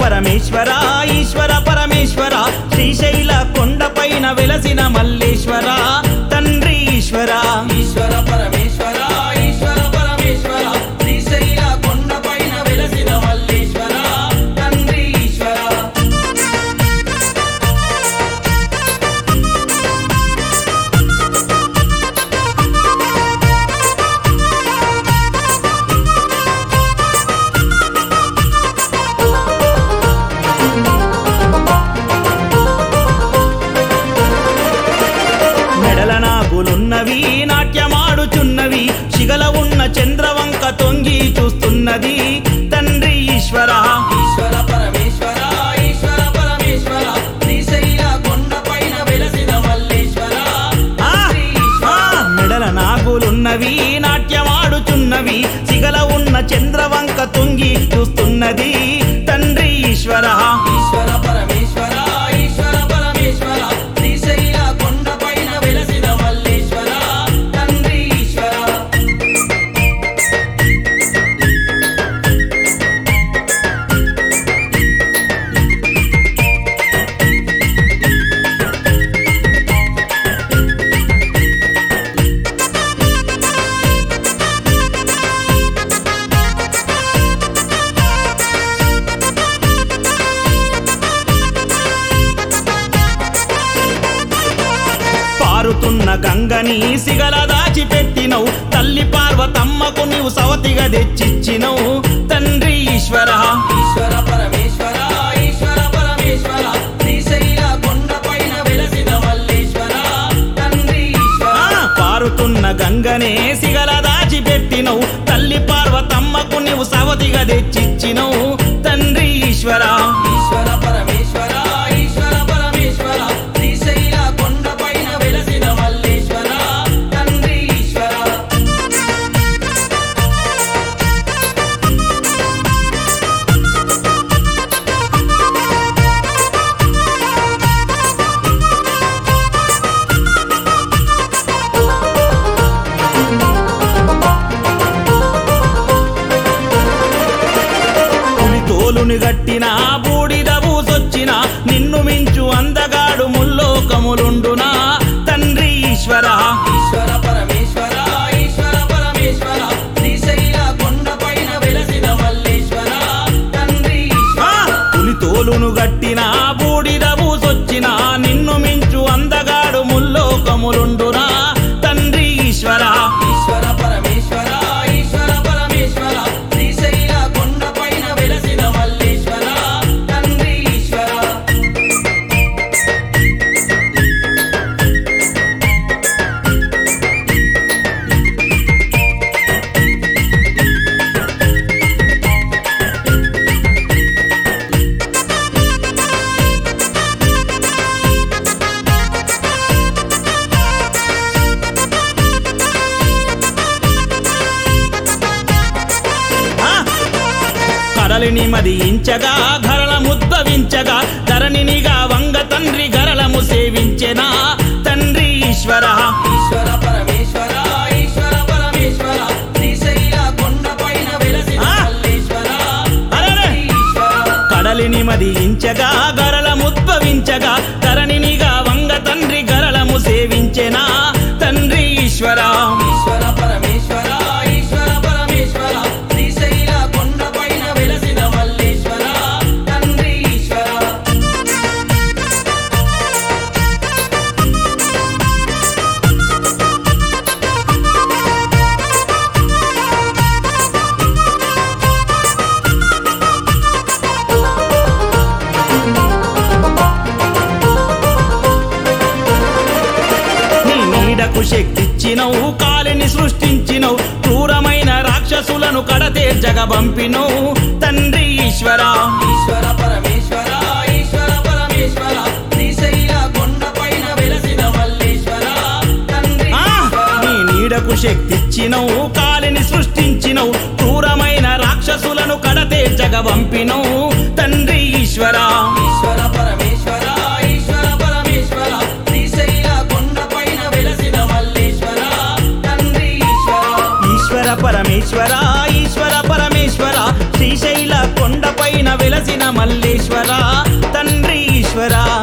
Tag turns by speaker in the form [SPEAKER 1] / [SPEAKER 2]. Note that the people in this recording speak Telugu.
[SPEAKER 1] పరమేశ్వర ఈశ్వర పరమేశ్వర శ్రీశైల కొండపైన వెలసిన మల్లేశ్వర తండ్రి ఈశ్వర
[SPEAKER 2] ఈశ్వర పరమేశ్వర ఈశ్వర పరమేశ్వర శ్రీశైల కొండపైన వెలసిన మల్లేశ్వర తండ్రి ఈశ్వర
[SPEAKER 1] మెడల నాగులున్నవి నాట్యమాడుచున్నవి శిగల ఉన్న చంద్రవంక తొంగి చూస్తున్నది తండ్రి ఈశ్వర
[SPEAKER 2] ఈశ్వర పరమేశ్వర ఈశ్వర పరమేశ్వర శ్రీశైల కొండపైన వెలసిన మల్లేశ్వర
[SPEAKER 1] ఆ,
[SPEAKER 2] తండ్రి
[SPEAKER 1] ఆ,
[SPEAKER 2] ఈశ్వర
[SPEAKER 1] మెడల నాగులున్నవి నాట్యమాడుచున్నవి శిగల ఉన్న చంద్రవంక తొంగి చూస్తున్నది తండ్రి ఈశ్వర
[SPEAKER 2] ఈశ్వర పరమేశ్వర ఈశ్వర పరమేశ్వర శ్రీశైల కొండపైన వెలసిన మల్లేశ్వర తండ్రి ఈశ్వర
[SPEAKER 1] పారుతున్న గంగని సిగల దాచిపెట్టినవు తల్లి పార్వతమ్మకు నీవు సవతిగా తెచ్చిచ్చినవు తండ్రి ఈశ్వర
[SPEAKER 2] ఈశ్వర పరమేశ్వర ఈశ్వర పరమేశ్వర శ్రీశైల కొండపైన వెలసిన మల్లేశ్వర తండ్రి ఈశ్వర
[SPEAKER 1] ఆ, పారుతున్న గంగనే సిగల దాచిపెట్టినవు తల్లి పార్వతమ్మకు నీవు సవతిగా తెచ్చిచ్చినవు తండ్రి ఈశ్వర
[SPEAKER 2] ఈశ్వర పరమేశ్వర ఈశ్వర పరమేశ్వర శ్రీశైల కొండపైన వెలసిన మల్లేశ్వర తండ్రి ఈశ్వర
[SPEAKER 1] పులి తోలుని గట్టిన బూడిద బూసొచ్చిన నిన్ను మించు అందగాడు ముల్లోకములుండునా తండ్రి ఈశ్వర
[SPEAKER 2] ఈశ్వర పరమేశ్వర ఈశ్వర పరమేశ్వర శ్రీశైల కొండపైన వెలసిన మల్లేశ్వర తండ్రి
[SPEAKER 1] ఆ,
[SPEAKER 2] ఈశ్వర
[SPEAKER 1] పులి తోలును గట్టిన బూడిద బూసొచ్చిన నిన్ను మించు అందగాడు ముల్లోకములుండునా తండ్రి ఈశ్వర
[SPEAKER 2] ఈశ్వర పరమేశ్వర ఈశ్వర పరమేశ్వర శ్రీశైల కొండపైన వెలసిన మల్లేశ్వర తండ్రి ఈశ్వర
[SPEAKER 1] ఆ, కడలిని మదించగా గరళ ముద్దవించగా ధరణినిగా వంగ తండ్రి గరళము సేవించెనా తండ్రి ఈశ్వర
[SPEAKER 2] ఈశ్వర పరమేశ్వర ఈశ్వర పరమేశ్వర శ్రీశైల కొండపైన వెలసిన
[SPEAKER 1] ఆ!
[SPEAKER 2] మల్లేశ్వర
[SPEAKER 1] అరెరే!
[SPEAKER 2] తండ్రి ఈశ్వర
[SPEAKER 1] కడలిని మదించగా గరళముద్భవించగా ధరణినిగా వంగ తండ్రి గరళము సేవించెనా తండ్రి ఈశ్వర
[SPEAKER 2] ఈశ్వర పరమేశ్వర ఈశ్వర పరమేశ్వర శ్రీశైల కొండపైన వెలసిన మల్లేశ్వర తండ్రి ఈశ్వర
[SPEAKER 1] నీ నీడకు శక్తిచ్చినవు కాలిని సృష్టించినవు క్రూరమైన రాక్షసులను కడతేర్చగ పంపినవు తండ్రి ఈశ్వర
[SPEAKER 2] ఈశ్వర పరమేశ్వర ఈశ్వర పరమేశ్వర శ్రీశైల కొండపైన వెలసిన మల్లేశ్వర తండ్రి
[SPEAKER 1] ఆ!
[SPEAKER 2] ఈశ్వర
[SPEAKER 1] నీ నీడకు శక్తిచ్చినవు కాలిని సృష్టించినవు క్రూరమైన రాక్షసులను కడతేర్చగ పంపినవు తండ్రి ఈశ్వర
[SPEAKER 2] ఈశ్వర పరమేశ్వర ఈశ్వర పరమేశ్వర శ్రీశైల కొండపైన వెలసిన మల్లేశ్వర తండ్రి ఈశ్వర
[SPEAKER 1] ఈశ్వర పరమేశ్వర ఈశ్వర పరమేశ్వర శ్రీశైల కొండపైన వెల వెలసిన మల్లేశ్వర తండ్రి ఈశ్వర